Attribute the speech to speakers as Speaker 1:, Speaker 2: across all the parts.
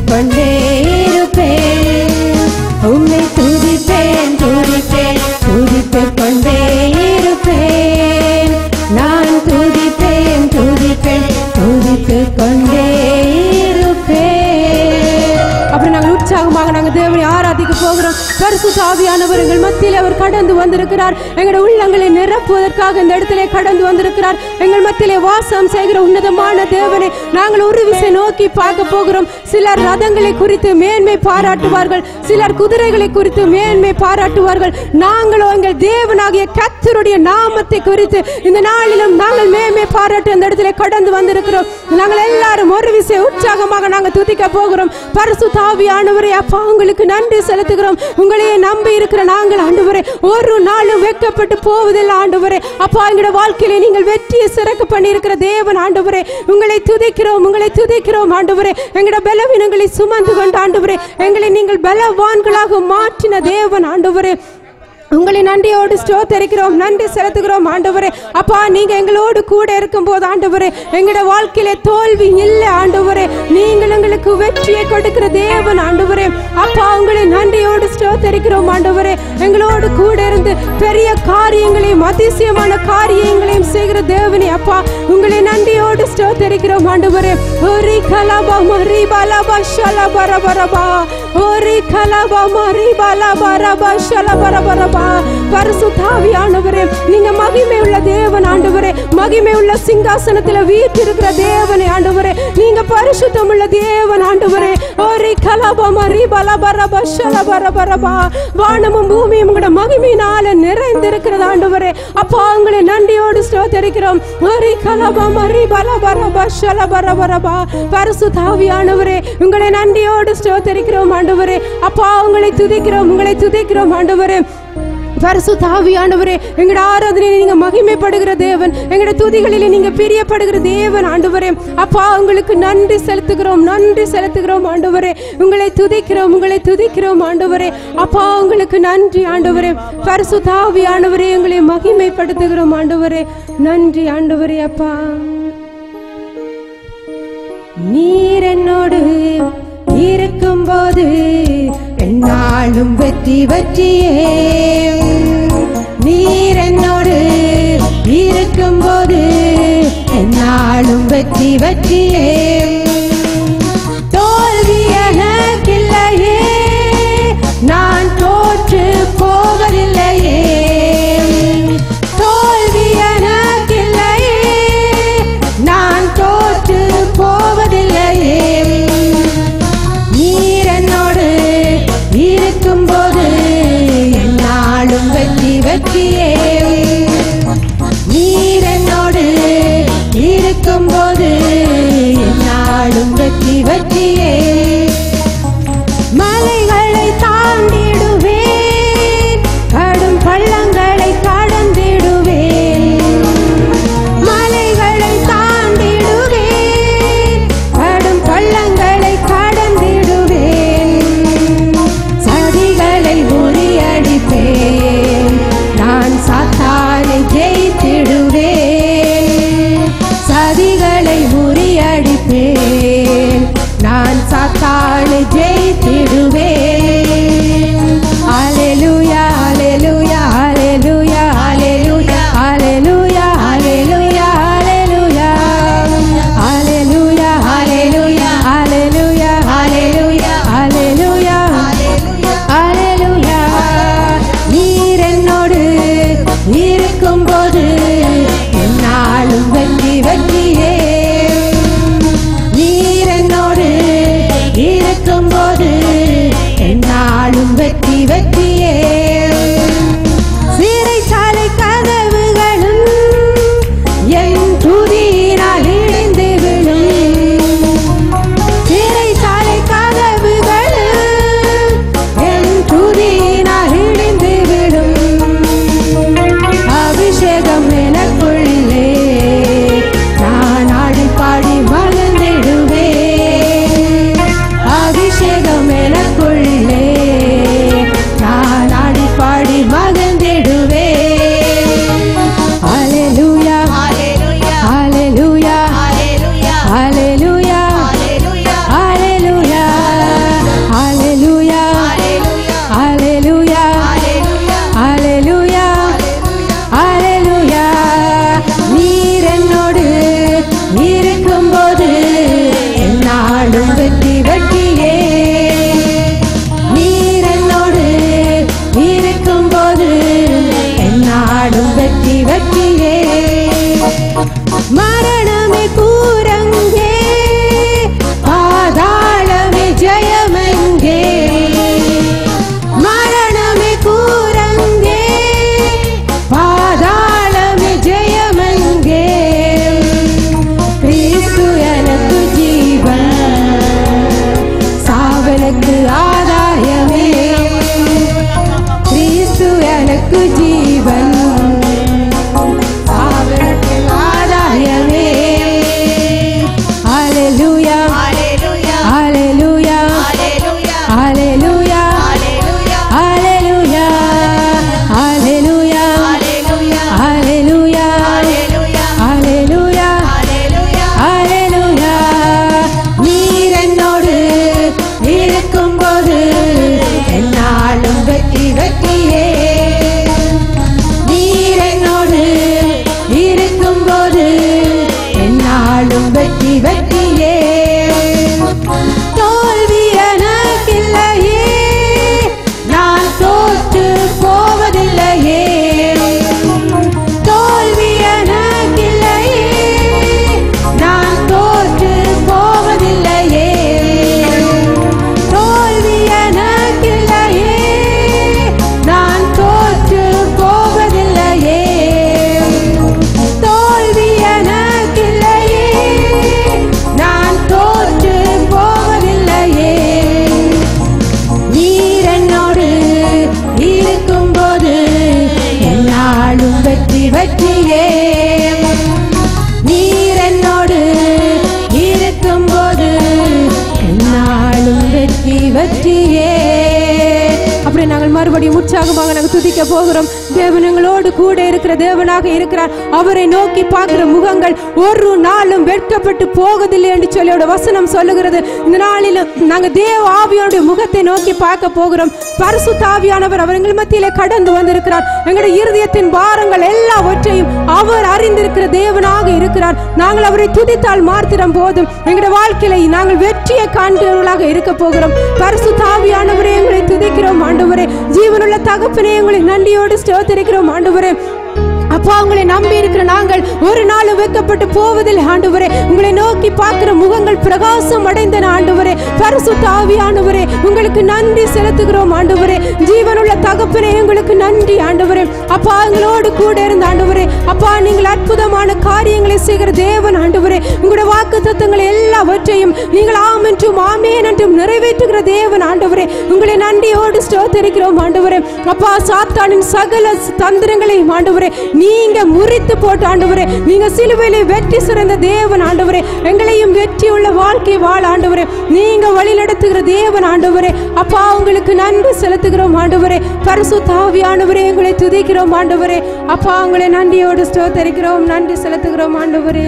Speaker 1: கொண்டே இருப்பேன் உம்மை துதிப்பேன் துதிப்பேன் துதித்துக் கொண்டே இருப்பேன் நான் துதிப்பேன் துதிப்பேன் துதித்துக் கொண்டே இருப்பேன் அப்படி நாங்கள் உற்சாகமாக நாங்கள் தேவனை ஆராதிக்க போகிறோம் பரிசுத்த ஆவியானவர் எங்கள் மத்தியில் அவர் கடந்து வந்திருக்கிறார் எங்களுடைய உள்ளங்களை நிரப்புவதற்காக இந்த இடத்திலே கடந்து வந்திருக்கிறார் எங்கள் மத்தியிலே வாசம் செய்கிற உன்னதமான தேவனை நாங்கள் ஒரு விசை நோக்கி பார்க்க போகிறோம் சிலர் ரதங்களை குறித்து மேன்மை பாராட்டுவார்கள் சிலர் குதிரைகளை குறித்து மேன்மை பாராட்டுவார்கள் நாங்களோ எங்கள் தேவனாகிய கத்தருடைய நாமத்தை குறித்து இந்த நாளிலும் நாங்கள் மேன்மை பாராட்டு அந்த இடத்திலே கடந்து வந்திருக்கிறோம் நாங்கள் எல்லாரும் ஒரு விசை உற்சாகமாக நாங்கள் துதிக்க போகிறோம் பரிசு தாவியானவரே அப்பா உங்களுக்கு நன்றி செலுத்துகிறோம் உங்களையே நம்பி இருக்கிற நாங்கள் ஆண்டவரே ஒரு நாளும் வெட்கப்பட்டு போவதில்லை ஆண்டவரே அப்பா எங்களோட வாழ்க்கையிலே நீங்கள் வெற்றியை சிறக்க பண்ணியிருக்கிற தேவன் ஆண்டவரே உங்களை துதிக்கிறோம் உங்களை துதிக்கிறோம் ஆண்டவரே எங்களோட பலவீனங்களை சுமந்து கொண்டு ஆண்டவரே எங்களை நீங்கள் பலவான்களாக மாற்றின தேவன் ஆண்டவரே உங்களை நன்றியோடு ஸ்தோத்தரிக்கிறோம் நன்றி செலுத்துகிறோம் ஆண்டவரே அப்பா நீங்க எங்களோடு கூட இருக்கும்போது ஆண்டவரே எங்களோட வாழ்க்கையில தோல்வி இல்லை ஆண்டவரே நீங்கள் எங்களுக்கு வெற்றியை கொடுக்கிற தேவன் ஆண்டவரே அப்பா உங்களை நன்றியோடு ஸ்தோத்தரிக்கிறோம் ஆண்டவரே எங்களோடு கூட இருந்து பெரிய காரியங்களையும் அதிசயமான காரியங்களையும் செய்கிற தேவனே அப்பா உங்களை நன்றியோடு ஸ்தோத்தரிக்கிறோம் ஆண்டவரே ஒரு கலபா மரி பலபா ஷல பர பரபா ஒரு கலபா மரி பலபா ரபா ஷல பர பரபா பரிசுத்தாவியானவரே நீங்க மகிமை உள்ள தேவன் ஆண்டவரே மகிமை உள்ள சிங்காசனத்துல வீற்றிருக்கிற தேவனே ஆண்டவரே நீங்க பரிசுத்தம் உள்ள தேவன் ஆண்டவரே ஒரு கலபா மரி பலபா ரபா ஷல பர பரபா வானமும் பூமியும் உங்களோட மகிமையினால நிறைந்திருக்கிறது ஆண்டவரே அப்பா உங்களை நன்றியோடு ஸ்தோத்தரிக்கிறோம் ஒரு கலபா மரி பலபா ரபா ஷல பர பரபா பரிசுத்தாவியானவரே உங்களை நன்றியோடு ஸ்தோத்தரிக்கிறோம் ஆண்டவரே அப்பா உங்களை துதிக்கிறோம் உங்களை துதிக்கிறோம் ஆண்டவரே பரிசு தாவியானவரே எங்களோட ஆராதனையில நீங்க மகிமைப்படுகிற தேவன் எங்களோட துதிகளிலே நீங்க பிரியப்படுகிற தேவன் ஆண்டவரே அப்பா உங்களுக்கு நன்றி செலுத்துகிறோம் நன்றி செலுத்துகிறோம் ஆண்டவரே உங்களை துதிக்கிறோம் உங்களை துதிக்கிறோம் ஆண்டவரே அப்பா உங்களுக்கு நன்றி ஆண்டவரே பரிசு தாவியானவரே உங்களை மகிமைப்படுத்துகிறோம் ஆண்டவரே நன்றி ஆண்டவரே அப்பா நீர் என்னோடு இருக்கும்போது என்னாலும் வெற்றி வெற்றியே நீர் என்னோடு இருக்கும்போது என்னாலும் வெற்றி வெற்றியே தோல்வி எனக்கில்லையே நான் தோற்று போவதில்லையே தோல்வி எனக்கில்லையே நான் தோற்று போவதில்லையே நீர் என்னோடு இருக்கும்போது என்னாலும் வெற்றி வெற்றியே நீர் என்னோடு இருக்கும்போது என்னாலும் வெற்றி வெற்றியே மலைகளை தாண்டிடுவேன் கடும் பள்ளங்களை கடந்திடுவேன் மலைகளை தாண்டிடுவேன் கடும் பள்ளங்களை கடந்திடுவேன் சதிகளை முறியடிப்பேன் நான் சாத்தானை ஜெயித்திடுவேன் சதிகளை முறியடிப்பேன் நான் சாத்தானை ஜெயித்திடுவேன் அலெலுயா அலெலுயா அலெலுயா அலெலுயா அலெலுயா அலெலுயா அலெலுயா அலெலுயா அலெலுயா அலெலுயா அலெலுயா அலெலுயா அலெலுயா நீர் என்னோடு இருக்கும்போது என்னாலும் வெற்றி வெற்றியே நீர் என்னோடு இருக்கும்போது என்னாலும் வெற்றி வெற்றியே சிறைச்சாலை கதவுகளும் என் துதியினால் இடிந்து விழும் சிறைச்சாலை கதவுகளும் என் துதியினால் இடிந்து விடும் அபிஷேகம் எனக்குள்ளே நான் ஆடி பாடி மகிழ்ந்திடுவேன் அபிஷேகம் எனக்குள்ளே வெற்றியே அப்படி நாங்கள் மறுபடியும் உற்சாகமாக நாங்கள் துதிக்க போகிறோம் தேவன் எங்களோடு கூட இருக்கிற தேவனாக இருக்கிறார் அவரை நோக்கி பார்க்கிற முகங்கள் ஒரு நாளும் வெட்கப்பட்டு போவதில்லை என்று சொல்லி அவருடைய வசனம் சொல்லுகிறது இந்த நாளிலும் நாங்கள் தேவ ஆவியோடைய முகத்தை நோக்கி பார்க்க போகிறோம் பரிசுத்த ஆவியானவர் அவர் எங்கள் மத்தியிலே கடந்து வந்திருக்கிறார் எங்களுடைய இருதயத்தின் பாரங்கள் எல்லாவற்றையும் அவர் அறிந்திருக்கிற தேவனாக இருக்கிறார் நாங்கள் அவரை துதித்தால் மாத்திரம் போதும் எங்களுடைய வாழ்க்கையில நாங்கள் வெற்றியை காண்கிறவர்களாக இருக்க போகிறோம் பரிசுத்த ஆவியானவரே எங்களை துதிக்கிறோம் ஆண்டவரே ஜீவனுள்ள தகப்பனே எங்களை நன்றியோடு ஸ்தோத்திரிக்கிறோம் ஆண்டவரே அப்பா உங்களை நம்பி இருக்கிற நாங்கள் ஒரு நாள் வெக்கப்பட்டு போவதில்லை ஆண்டவரே உங்களை நோக்கி பார்க்கிற முகங்கள் பிரகாசம் அடைந்தன ஆண்டவரே பரிசுத்த ஆவியானவரே உங்களுக்கு நன்றி செலுத்துகிறோம் ஆண்டவரே ஜீவனுள்ள தகப்பனே உங்களுக்கு நன்றி ஆண்டவரே அப்பா எங்களோடு கூட இருந்த ஆண்டவரே அப்பா நீங்கள் அற்புதமான காரியங்களை செய்கிற தேவன் ஆண்டவரே உங்களுடைய வாக்கு தத்துவங்களை எல்லாவற்றையும் நீங்கள் ஆம் என்றும் ஆமேன் என்றும் நிறைவேற்றுகிற தேவன் ஆண்டவரே உங்களை நன்றியோடு ஸ்தோத்தரிக்கிறோம் ஆண்டவரே அப்பா சாத்தானின் சகல தந்திரங்களையும் ஆண்டவரே நீங்க முறித்து போட்டு ஆண்டவரே நீங்க சிலுவையிலே வெற்றி சிறந்த தேவன் ஆண்டவரே எங்களையும் வெற்றி உள்ள வாழ்க்கை வாழ ஆண்டவரே நீங்க வழிநடத்துகிற தேவன் ஆண்டவரே அப்பா உங்களுக்கு நன்றி செலுத்துகிறோம் ஆண்டவரே பரிசு தாவியானவரே எங்களை துதிக்கிறோம் ஆண்டவரே அப்பா உங்களை நன்றியோடு ஸ்தோத்தரிக்கிறோம் நன்றி செலுத்துகிறோம் ஆண்டவரே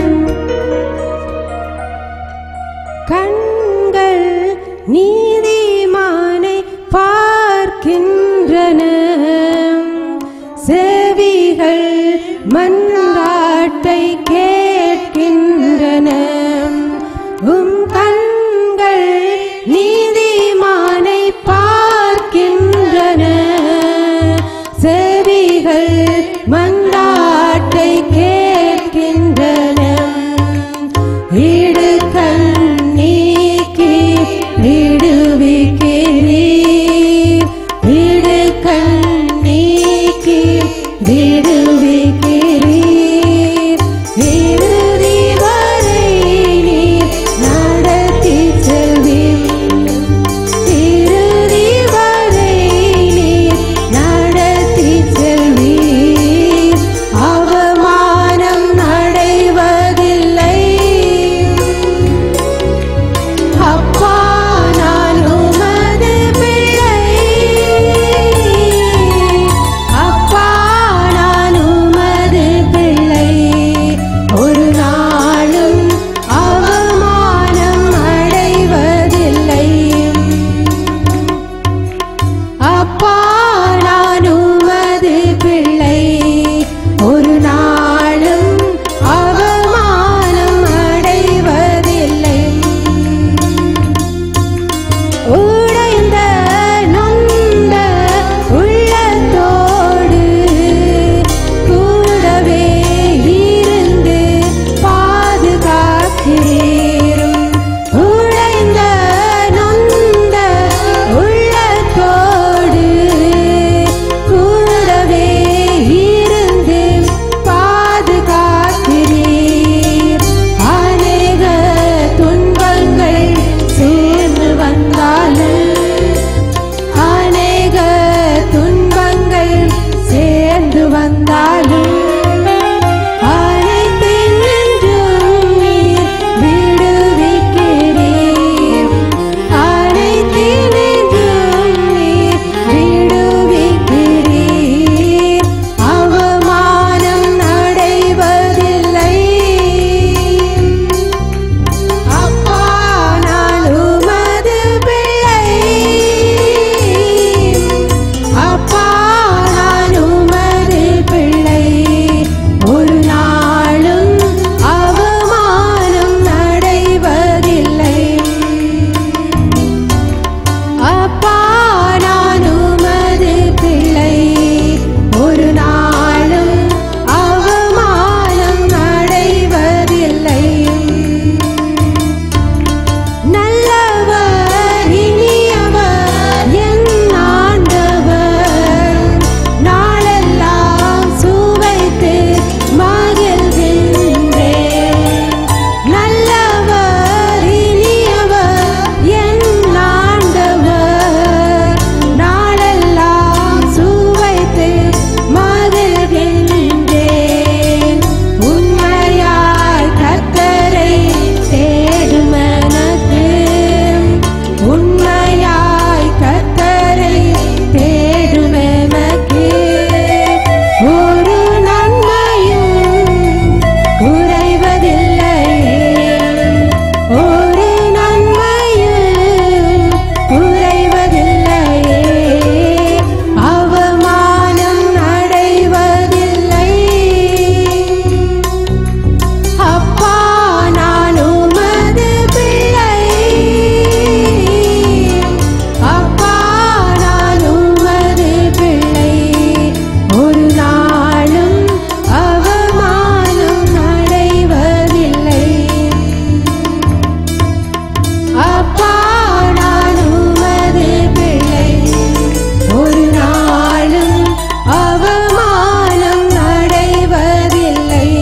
Speaker 1: கண்கள் நீதிமானை பார்க்கின்றன செவிகள் மன்றாட்டை கேட்கின்றன உம் கண்கள் நீதிமானை பார்க்கின்றன செவிகள் மன்றாட்டை கேட்கின்றன இடு கண்ணீக்கி விடுவிக்கின்றன